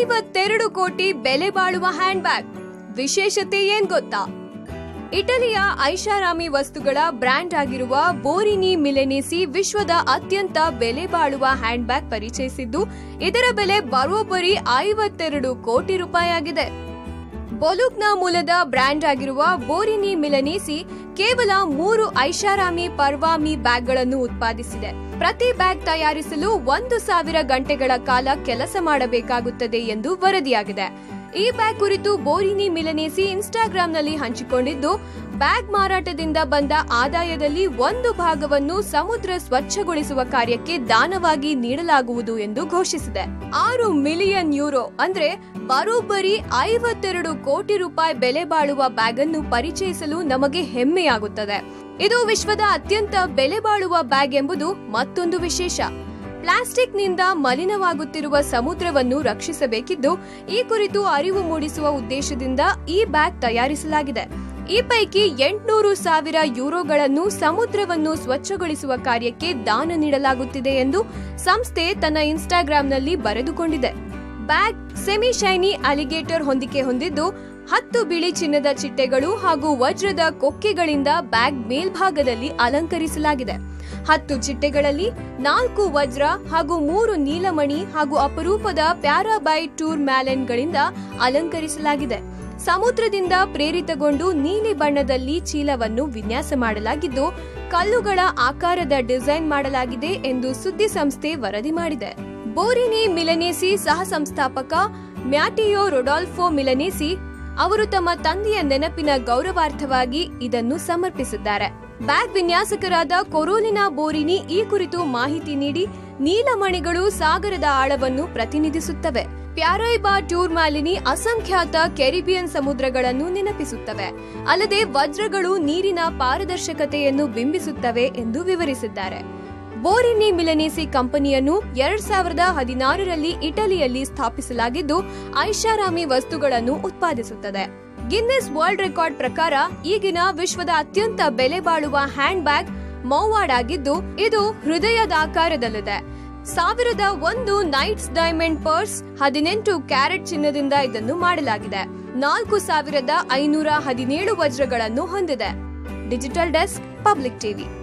ಐವತ್ತೆರಡು ಕೋಟಿ ಬೆಲೆ ಬಾಳುವ ಹ್ಯಾಂಡ್ ಬ್ಯಾಗ್ ವಿಶೇಷತೆ ಏನ್ ಗೊತ್ತಾ ಇಟಲಿಯ ಐಷಾರಾಮಿ ವಸ್ತುಗಳ ಬ್ರ್ಯಾಂಡ್ ಆಗಿರುವ ಬೋರಿನಿ ಮಿಲೆನಿಸಿ ವಿಶ್ವದ ಅತ್ಯಂತ ಬೆಲೆ ಬಾಳುವ ಹ್ಯಾಂಡ್ ಬ್ಯಾಗ್ ಪರಿಚಯಿಸಿದ್ದು ಇದರ ಬೆಲೆ ಬರೋಬ್ಬರಿ ಐವತ್ತೆರಡು ಕೋಟಿ ರೂಪಾಯಿ ಆಗಿದೆ ಬೊಲುಗ್ನ ಮೂಲದ ಬ್ರ್ಯಾಂಡ್ ಆಗಿರುವ ಬೋರಿನಿ ಮಿಲನೀಸಿ ಕೇವಲ ಮೂರು ಐಷಾರಾಮಿ ಪರ್ವಾಮಿ ಬ್ಯಾಗ್ಗಳನ್ನು ಉತ್ಪಾದಿಸಿದೆ ಪ್ರತಿ ಬ್ಯಾಗ್ ತಯಾರಿಸಲು ಒಂದು ಸಾವಿರ ಗಂಟೆಗಳ ಕಾಲ ಕೆಲಸ ಮಾಡಬೇಕಾಗುತ್ತದೆ ಎಂದು ವರದಿಯಾಗಿದೆ ಈ ಬ್ಯಾಗ್ ಕುರಿತು ಬೋರಿನಿ ಮಿಲನೇಸಿ ಇನ್ಸ್ಟಾಗ್ರಾಂನಲ್ಲಿ ಹಂಚಿಕೊಂಡಿದ್ದು ಬ್ಯಾಗ್ ಮಾರಾಟದಿಂದ ಬಂದ ಆದಾಯದಲ್ಲಿ ಒಂದು ಭಾಗವನ್ನು ಸಮುದ್ರ ಸ್ವಚ್ಛಗೊಳಿಸುವ ಕಾರ್ಯಕ್ಕೆ ದಾನವಾಗಿ ನೀಡಲಾಗುವುದು ಎಂದು ಘೋಷಿಸಿದೆ ಆರು ಮಿಲಿಯನ್ ಯೂರೋ ಅಂದ್ರೆ ಬರೋಬ್ಬರಿ ಐವತ್ತೆರಡು ಕೋಟಿ ರೂಪಾಯಿ ಬೆಲೆ ಬಾಳುವ ಬ್ಯಾಗ್ ಅನ್ನು ಪರಿಚಯಿಸಲು ನಮಗೆ ಹೆಮ್ಮೆಯಾಗುತ್ತದೆ ಇದು ವಿಶ್ವದ ಅತ್ಯಂತ ಬೆಲೆ ಬಾಳುವ ಬ್ಯಾಗ್ ಎಂಬುದು ಮತ್ತೊಂದು ವಿಶೇಷ ಪ್ಲಾಸ್ಟಿಕ್ನಿಂದ ಮಲಿನವಾಗುತ್ತಿರುವ ಸಮುದ್ರವನ್ನು ರಕ್ಷಿಸಬೇಕಿದ್ದು ಈ ಕುರಿತು ಅರಿವು ಮೂಡಿಸುವ ಉದ್ದೇಶದಿಂದ ಈ ಬ್ಯಾಗ್ ತಯಾರಿಸಲಾಗಿದೆ ಈ ಪೈಕಿ ಎಂಟುನೂರು ಸಾವಿರ ಯೂರೋಗಳನ್ನು ಸಮುದ್ರವನ್ನು ಸ್ವಚ್ಛಗೊಳಿಸುವ ಕಾರ್ಯಕ್ಕೆ ದಾನ ನೀಡಲಾಗುತ್ತಿದೆ ಎಂದು ಸಂಸ್ಥೆ ತನ್ನ ಇನ್ಸ್ಟಾಗ್ರಾಂನಲ್ಲಿ ಬರೆದುಕೊಂಡಿದೆ ಬ್ಯಾಗ್ ಸೆಮಿ ಶೈನಿ ಅಲಿಗೇಟರ್ ಹೊಂದಿಕೆ ಹೊಂದಿದ್ದು ಹತ್ತು ಬಿಳಿ ಚಿನ್ನದ ಚಿಟ್ಟೆಗಳು ಹಾಗೂ ವಜ್ರದ ಕೊಕ್ಕೆಗಳಿಂದ ಬ್ಯಾಗ್ ಮೇಲ್ಭಾಗದಲ್ಲಿ ಅಲಂಕರಿಸಲಾಗಿದೆ ಹತ್ತು ಚಿಟ್ಟೆಗಳಲ್ಲಿ ನಾಲ್ಕು ವಜ್ರ ಹಾಗೂ ಮೂರು ನೀಲಮಣಿ ಹಾಗೂ ಅಪರೂಪದ ಪ್ಯಾರಾಬೈ ಟೂರ್ ಮ್ಯಾಲೆನ್ಗಳಿಂದ ಅಲಂಕರಿಸಲಾಗಿದೆ ಸಮುದ್ರದಿಂದ ಪ್ರೇರಿತಗೊಂಡು ನೀಲಿ ಬಣ್ಣದಲ್ಲಿ ಚೀಲವನ್ನು ವಿನ್ಯಾಸ ಮಾಡಲಾಗಿದ್ದು ಕಲ್ಲುಗಳ ಆಕಾರದ ಡಿಸೈನ್ ಮಾಡಲಾಗಿದೆ ಎಂದು ಸುದ್ದಿ ಸಂಸ್ಥೆ ವರದಿ ಮಾಡಿದೆ ಬೋರಿನಿ ಮಿಲನೇಸಿ ಸಹ ಸಂಸ್ಥಾಪಕ ಮ್ಯಾಟಿಯೋ ರೊಡಾಲ್ಫೋ ಮಿಲನೇಸಿ ಅವರು ತಮ್ಮ ತಂದೆಯ ನೆನಪಿನ ಗೌರವಾರ್ಥವಾಗಿ ಇದನ್ನು ಸಮರ್ಪಿಸಿದ್ದಾರೆ ಬ್ಯಾಗ್ ವಿನ್ಯಾಸಕರಾದ ಕೊರೋಲಿನಾ ಬೋರಿನಿ ಈ ಕುರಿತು ಮಾಹಿತಿ ನೀಡಿ ನೀಲಮಣಿಗಳು ಸಾಗರದ ಆಳವನ್ನು ಪ್ರತಿನಿಧಿಸುತ್ತವೆ ಪ್ಯಾರೈಬಾ ಟೂರ್ ಮಾಲಿನಿ ಅಸಂಖ್ಯಾತ ಕೆರಿಬಿಯನ್ ಸಮುದ್ರಗಳನ್ನು ನೆನಪಿಸುತ್ತವೆ ಅಲ್ಲದೆ ವಜ್ರಗಳು ನೀರಿನ ಪಾರದರ್ಶಕತೆಯನ್ನು ಬಿಂಬಿಸುತ್ತವೆ ಎಂದು ವಿವರಿಸಿದ್ದಾರೆ ಬೋರಿನಿ ಮಿಲನೇಸಿ ಕಂಪನಿಯನ್ನು ಎರಡ್ ಸಾವಿರದ ಹದಿನಾರರಲ್ಲಿ ಇಟಲಿಯಲ್ಲಿ ಸ್ಥಾಪಿಸಲಾಗಿದ್ದು ಐಷಾರಾಮಿ ವಸ್ತುಗಳನ್ನು ಉತ್ಪಾದಿಸುತ್ತದೆ ಗಿನ್ನೆಸ್ ವರ್ಲ್ಡ್ ರೆಕಾರ್ಡ್ ಪ್ರಕಾರ ಈಗಿನ ವಿಶ್ವದ ಅತ್ಯಂತ ಬೆಲೆ ಬಾಳುವ ಹ್ಯಾಂಡ್ ಬ್ಯಾಗ್ ಮೌವಾಡ್ ಆಗಿದ್ದು ಇದು ಹೃದಯದಾಕಾರದಲ್ಲಿದೆ ಸಾವಿರದ ಒಂದು ನೈಟ್ಸ್ ಡೈಮಂಡ್ ಪರ್ಸ್ ಹದಿನೆಂಟು ಕ್ಯಾರೆಟ್ ಚಿನ್ನದಿಂದ ಇದನ್ನು ಮಾಡಲಾಗಿದೆ ನಾಲ್ಕು ಸಾವಿರದ ಐನೂರ ಹದಿನೇಳು ವಜ್ರಗಳನ್ನು ಹೊಂದಿದೆ ಡಿಜಿಟಲ್ ಡೆಸ್ಕ್ ಪಬ್ಲಿಕ್ ಟಿವಿ